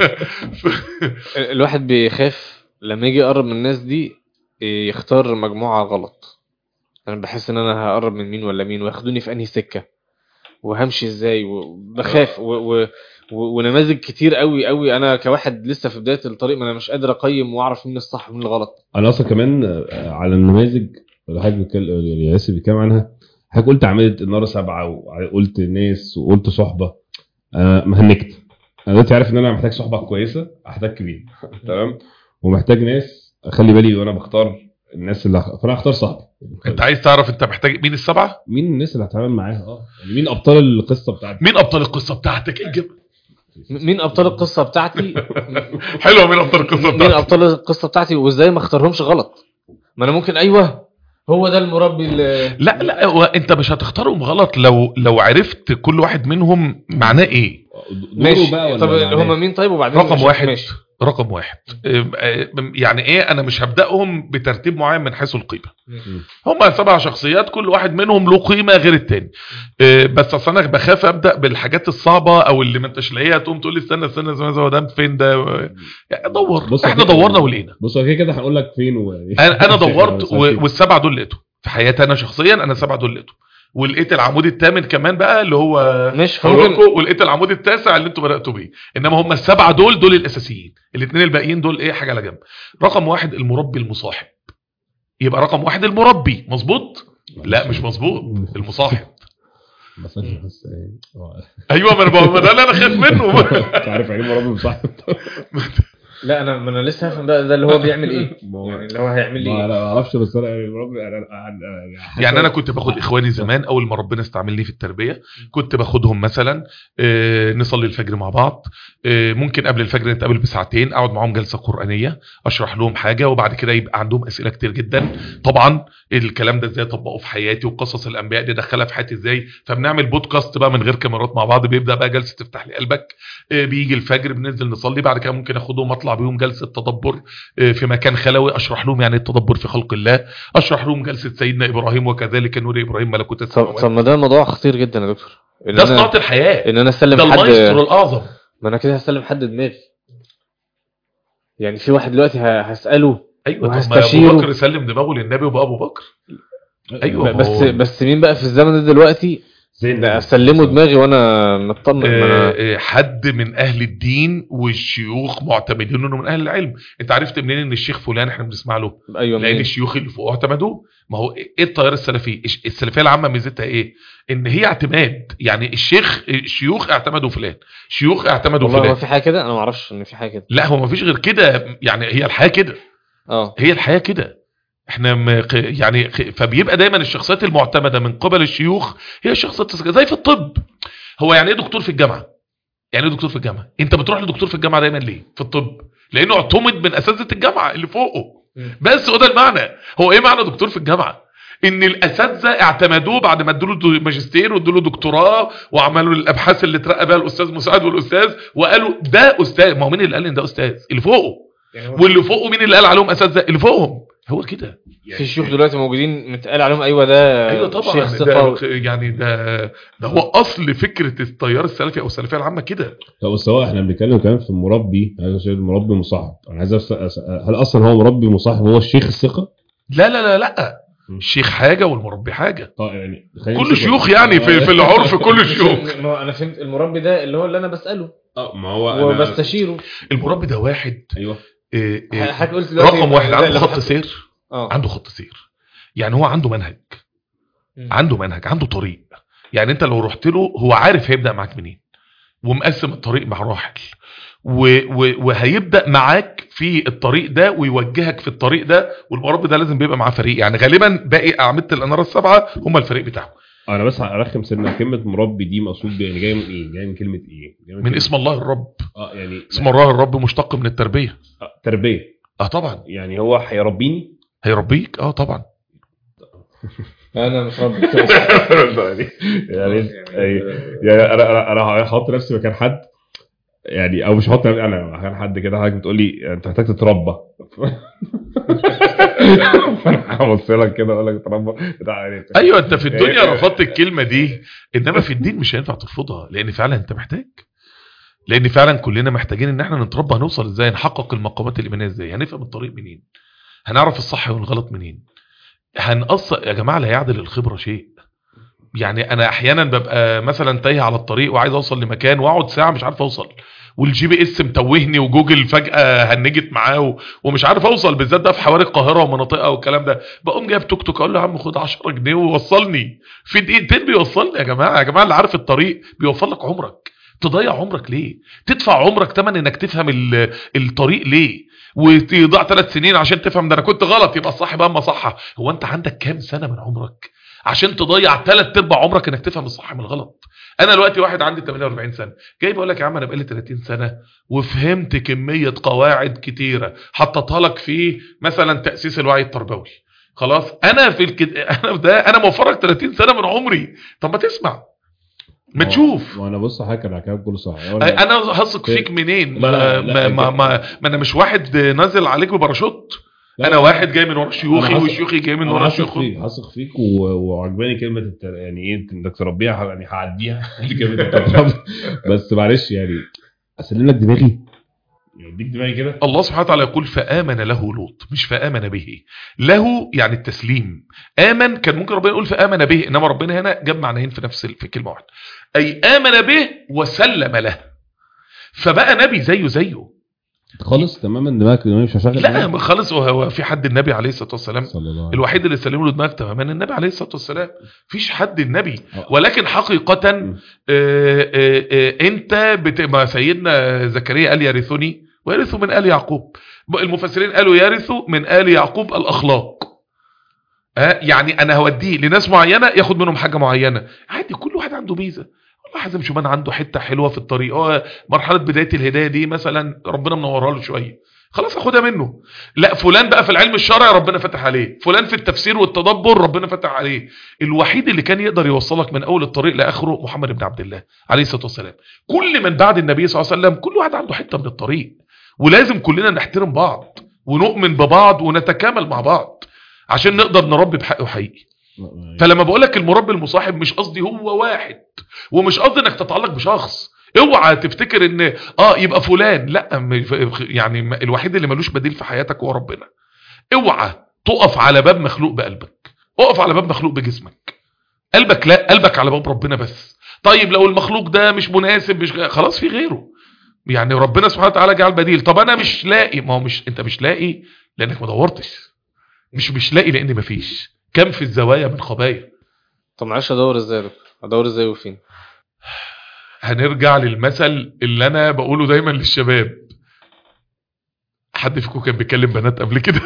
الواحد بيخاف لما يجي يقرب من الناس دي يختار مجموعة غلط انا بحس ان انا هقرب من مين ولا مين وياخدوني في انهي سكة وهمشي ازاي وبخاف و... و... و... ونماذج كتير قوي قوي انا كواحد لسه في بداية الطريق ما انا مش قادر اقيم واعرف مين الصح ومين الغلط انا اصلا كمان آه، على النماذج اللي حضرتك بتكلم ياسر بيتكلم عنها حضرتك قلت عملت النار سبعه وقلت ناس وقلت صحبه انا مهنكت انا دلوقتي عارف ان انا محتاج صحبه كويسه احتك بيها تمام ومحتاج ناس اخلي بالي وانا بختار الناس اللي هخ- فانا هختار صاحبي انت عايز تعرف انت محتاج مين السبعة مين الناس اللي هتعامل معاها اه يعني مين ابطال القصه بتاعتي مين ابطال القصة بتاعتك ايه الجب- م- مين ابطال القصة بتاعتي حلوة مين ابطال القصة مين بتاعتك ابطال القصة بتاعتي وازاي ما اختارهمش غلط ما انا ممكن ايوه هو ده المربي اللي لا لا هو انت مش هتختارهم غلط لو لو عرفت كل واحد منهم معناه ايه دوره ماشي بقى ولا طب معناه؟ هما مين طيب وبعدين رقم مش- واحد ماشي رقم واحد ام- ام- يعني ايه انا مش هبداهم بترتيب معين من حيث القيمه مم. هم سبع شخصيات كل واحد منهم له قيمه غير التاني اه، بس اصل انا بخاف ابدا بالحاجات الصعبه او اللي ما انتش لاقيها تقوم تقول لي استنى استنى استنى هو ده فين ده يعني دور بص احنا كده- دورنا ولقينا بص هو كده كده هقول لك فين و... انا انا دورت بس و- أكيد. والسبعه دول لقيتهم في حياتي انا شخصيا انا السبعه دول لقيتهم ولقيت العمود الثامن كمان بقى اللي هو ماشي فممكن فممكن ولقيت العمود التاسع اللي انتوا بداتوا بيه انما هم السبعه دول دول الاساسيين الاثنين الباقيين دول ايه حاجه على جنب رقم واحد المربي المصاحب يبقى رقم واحد المربي مظبوط لا مش مظبوط المصاحب بس أنا بس يعني آه. ايوه ما انا بقول- ما ده اللي انا خايف منه انت عارف يعني مربي مصاحب لا انا ما انا لسه هفهم ده ده اللي هو بيعمل ايه ما هو- يعني اللي هو هيعمل لي ما ايه انا ما اعرفش بس انا يعني مربي انا أنا- أنا- يعني انا كنت باخد اخواني زمان اول ما ربنا استعملني في التربيه كنت باخدهم مثلا آه، نصلي الفجر مع بعض آه، ممكن قبل الفجر نتقابل بساعتين اقعد معاهم جلسه قرانيه اشرح لهم حاجه وبعد كده يبقى عندهم اسئله كتير جدا طبعا الكلام ده ازاي اطبقه في حياتي وقصص الانبياء دي ادخلها في حياتي ازاي فبنعمل بودكاست بقى من غير كاميرات مع بعض بيبدا بقى جلسه تفتح لي قلبك آه، بيجي الفجر بننزل نصلي بعد كده ممكن اخدهم اطلع بيهم جلسه تدبر آه، في مكان خلوي اشرح لهم يعني إيه التدبر في خلق الله اشرح لهم جلسه سيدنا ابراهيم وكذلك نور ابراهيم ملكوت طب السماوات طب ما ده موضوع خطير جدا يا دكتور ان ده انا صناعه الحياه ان انا اسلم ده حد المايسترو الاعظم ما انا كده هسلم حد دماغي يعني في واحد دلوقتي ه- هساله ايوه طب ما وهستشيره. ابو بكر سلم دماغه للنبي وبقى ابو بكر أيوة. بس هو- بس مين بقى في الزمن ده دلوقتي زين ده اسلمه دماغي وانا مطمن ما آه، انا آه، حد من اهل الدين والشيوخ معتمدين انه من اهل العلم انت عرفت منين ان الشيخ فلان احنا بنسمع له ايوه لان منين؟ الشيوخ اللي فوق اعتمدوه ما هو ايه التيار السلفي الش- السلفيه العامه ميزتها ايه ان هي اعتماد يعني الشيخ الشيوخ اعتمدوا فلان شيوخ اعتمدوا والله هو فلان في حاجه كده انا ما اعرفش ان في حاجه كده لا هو ما فيش غير كده يعني هي الحياه كده اه هي الحياه كده احنا م- ق- يعني ق- فبيبقى دايما الشخصيات المعتمده من قبل الشيوخ هي الشخصيات السك- زي في الطب هو يعني ايه دكتور في الجامعه يعني ايه دكتور في الجامعه انت بتروح لدكتور في الجامعه دايما ليه في الطب لانه اعتمد من اساتذه الجامعه اللي فوقه مم. بس هو ده المعنى هو ايه معنى دكتور في الجامعه ان الاساتذه اعتمدوه بعد ما ادوا له ماجستير وادوا له دكتوراه وعملوا الابحاث اللي اترقى بها الاستاذ مساعد والاستاذ وقالوا ده استاذ ما هو مين اللي قال ان ده استاذ اللي فوقه يعني هو واللي فوقه مين اللي قال عليهم اساتذه اللي فوقهم هو كده في شيوخ دلوقتي موجودين متقال عليهم ايوه ده ايوه طبعا شيخ ثقه ده يعني ده ده هو اصل فكره التيار السلفي او السلفيه العامه كده لا بس هو احنا بنتكلم كمان في المربي عايز أشير المربي مصاحب انا عايز أس... أس... هل اصلا هو مربي مصاحب هو الشيخ الثقه؟ لا لا لا لا م. الشيخ حاجه والمربي حاجه اه يعني خلينا كل نمسك- شيوخ يعني في في العرف كل الشيوخ ما هو انا فهمت المربي ده اللي هو اللي انا بساله اه ما هو أنا- وبستشيره المربي ده واحد ايوه إيه، إيه، حضرتك قلت دلوقتي رقم واحد لا، عنده لا، خط حضرتك- سير اه عنده خط سير يعني هو عنده منهج مم. عنده منهج عنده طريق يعني انت لو رحت له هو عارف هيبدا معاك منين ومقسم الطريق مراحل و و وهيبدا معاك في الطريق ده ويوجهك في الطريق ده والمربي ده لازم بيبقى معاه فريق يعني غالبا باقي اعمده الاناره السبعه هم الفريق بتاعه انا بس ارخم سنه كلمه مربي دي مقصود بيها يعني جايه من ايه؟ جايه من كلمه ايه؟ جايه من كلمة- اسم الله الرب اه يعني اسم الله الرب مشتق من التربيه آه، تربيه اه طبعا يعني هو هيربيني هيربيك اه طبعا انا مش ربي يعني يعني يعني انا انا انا هحط نفسي مكان حد يعني او مش هحط نفسي انا مكان حد كده حضرتك بتقول لي انت محتاج تتربى فانا هبص لك كده اقول لك تربى بتاع يعني ايوه انت في الدنيا إيه. رفضت الكلمه دي انما في الدين مش هينفع ترفضها لان فعلا انت محتاج لان فعلا كلنا محتاجين ان احنا نتربى هنوصل ازاي نحقق المقامات الايمانيه ازاي هنفهم الطريق منين هنعرف الصح والغلط منين هنقص يا جماعه لا يعدل الخبره شيء يعني انا احيانا ببقى مثلا تايه على الطريق وعايز اوصل لمكان واقعد ساعه مش عارف اوصل والجي بي اس متوهني وجوجل فجاه هنجت معاه و- ومش عارف اوصل بالذات ده في حواري القاهره ومناطقها والكلام ده بقوم جايب توك توك اقول له يا عم خد 10 جنيه ووصلني في دقيقتين بيوصلني يا جماعه يا جماعه اللي عارف الطريق بيوفر لك عمرك تضيع عمرك ليه تدفع عمرك تمن انك تفهم ال- الطريق ليه وتضيع ثلاث سنين عشان تفهم ده انا كنت غلط يبقى الصح بقى اما صح هو انت عندك كام سنه من عمرك عشان تضيع ثلاث ارباع عمرك انك تفهم الصح من الغلط انا دلوقتي واحد عندي 48 سنه جاي بقول لك يا عم انا بقالي 30 سنه وفهمت كميه قواعد كتيره حطيتها لك في مثلا تاسيس الوعي التربوي خلاص انا في الكد... انا في ده انا موفرك 30 سنه من عمري طب ما تسمع ما تشوف وانا بص حضرتك انا كلام كله صح انا هثق فيك منين لا، لا، ما, لا، ما, ما, ما انا مش واحد نازل عليك بباراشوت انا واحد جاي من ورا شيوخي أنا هثق- وشيوخي جاي من انا ورا هثق شيوخه فيك هثق فيك و- وعجباني كلمه التر... يعني ايه انك تربيها يعني هعديها كلمه التربية. بس معلش يعني اسلم لك دماغي يعني اديك دماغي كده الله سبحانه وتعالى يقول فآمن له لوط مش فآمن به له يعني التسليم آمن كان ممكن ربنا يقول فآمن به إنما ربنا هنا جاب معنيين في نفس في كلمة واحدة أي آمن به وسلم له فبقى نبي زيه زيه خالص تماما دماغك دماغي مش هشغل لا دماغي. خالص هو- هو في حد النبي عليه الصلاة والسلام صلى الله عليه وسلم. الوحيد اللي سلم له دماغ تماما النبي عليه الصلاة والسلام فيش حد النبي آه. ولكن حقيقة آه، آه، آه، انت بت... ما سيدنا زكريا قال يرثني ويرث من آل يعقوب المفسرين قالوا يرث من آل يعقوب الأخلاق آه، يعني انا هوديه لناس معينة ياخد منهم حاجة معينة عادي كل واحد عنده ميزة والله حازم شومان عنده حتة حلوة في الطريق هو مرحلة بداية الهداية دي مثلا ربنا منورها له شوية خلاص اخدها منه لا فلان بقى في العلم الشرعي ربنا فتح عليه فلان في التفسير والتدبر ربنا فتح عليه الوحيد اللي كان يقدر يوصلك من اول الطريق لاخره محمد بن عبد الله عليه الصلاه والسلام كل من بعد النبي صلى الله عليه وسلم كل واحد عنده حته من الطريق ولازم كلنا نحترم بعض ونؤمن ببعض ونتكامل مع بعض عشان نقدر نربي بحق وحقيقي فلما بقول لك المربي المصاحب مش قصدي هو واحد ومش قصدي انك تتعلق بشخص اوعى تفتكر ان اه يبقى فلان لا م- ف- يعني م- الوحيد اللي ملوش بديل في حياتك هو ربنا اوعى تقف على باب مخلوق بقلبك اقف على باب مخلوق بجسمك قلبك لا قلبك على باب ربنا بس طيب لو المخلوق ده مش مناسب مش خلاص في غيره يعني ربنا سبحانه وتعالى جعل بديل طب انا مش لاقي ما هو مش انت مش لاقي لانك ما دورتش مش مش لاقي لان مفيش كم في الزوايا من خبايا طب معلش ادور ازاي يا دكتور ادور ازاي وفين هنرجع للمثل اللي انا بقوله دايما للشباب حد فيكم كان بيكلم بنات قبل كده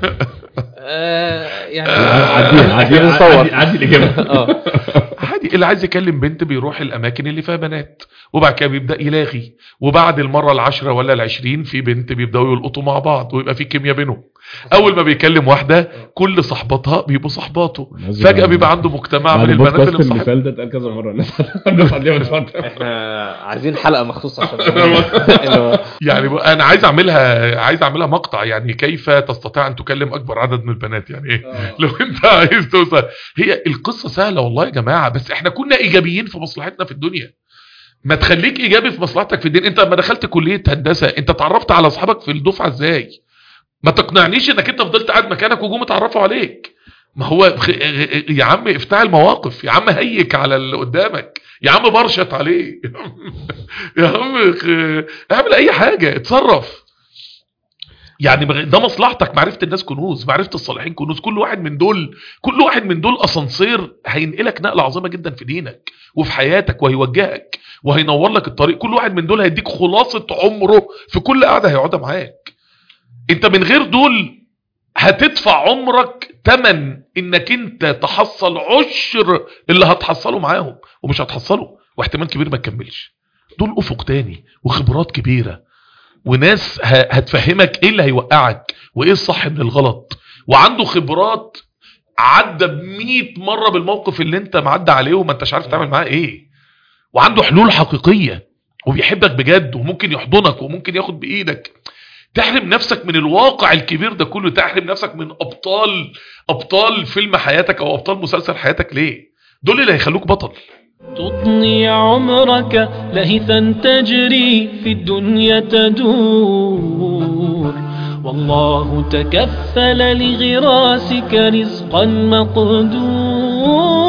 آه يعني عديها عديها نصور. عدي- عدي الاجابه اه عادي اللي عايز يكلم بنت بيروح الاماكن اللي فيها بنات وبعد كده بيبدا يلاغي وبعد المره العشرة ولا العشرين في بنت بيبداوا يلقطوا مع بعض ويبقى في كيمياء بينهم اول ما بيكلم واحده كل صحباتها بيبقوا صحباته فجاه بيبقى عنده مجتمع بعد من البنات البودكاست اللي مصاحب المثال ده اتقال كذا مره الناس الناس عندها مش فاهمة. احنا عايزين حلقه مخصوصه عشان اللي هو يعني بقى انا عايز اعملها عايز اعملها مقطع يعني كيف تستطيع ان تكلم اكبر عدد من البنات يعني ايه لو انت عايز توصل هي القصه سهله والله يا جماعه بس احنا كنا ايجابيين في مصلحتنا في الدنيا ما تخليك ايجابي في مصلحتك في الدين انت لما دخلت كليه هندسه انت اتعرفت على اصحابك في الدفعه ازاي ما تقنعنيش انك انت فضلت قاعد مكانك وجم اتعرفوا عليك ما هو خ- يا عم افتعل مواقف يا عم هيك على اللي قدامك يا عم برشط عليه يا عم خ- اعمل اي حاجه اتصرف يعني بغ- ده مصلحتك معرفه الناس كنوز معرفه الصالحين كنوز كل واحد من دول كل واحد من دول اسانسير هينقلك نقله عظيمه جدا في دينك وفي حياتك وهيوجهك وهينور لك الطريق كل واحد من دول هيديك خلاصه عمره في كل قعده هيقعدها معاك انت من غير دول هتدفع عمرك تمن انك انت تحصل عشر اللي هتحصله معاهم ومش هتحصله واحتمال كبير ما تكملش دول افق تاني وخبرات كبيره وناس ه- هتفهمك ايه اللي هيوقعك وايه الصح من الغلط وعنده خبرات عدى ب 100 مره بالموقف اللي انت معدى عليه وما انتش عارف تعمل معاه ايه وعنده حلول حقيقيه وبيحبك بجد وممكن يحضنك وممكن ياخد بايدك تحرم نفسك من الواقع الكبير ده كله تحرم نفسك من ابطال ابطال فيلم حياتك او ابطال مسلسل حياتك ليه دول اللي هيخلوك بطل تطني عمرك لهثا تجري في الدنيا تدور والله تكفل لغراسك رزقا مقدور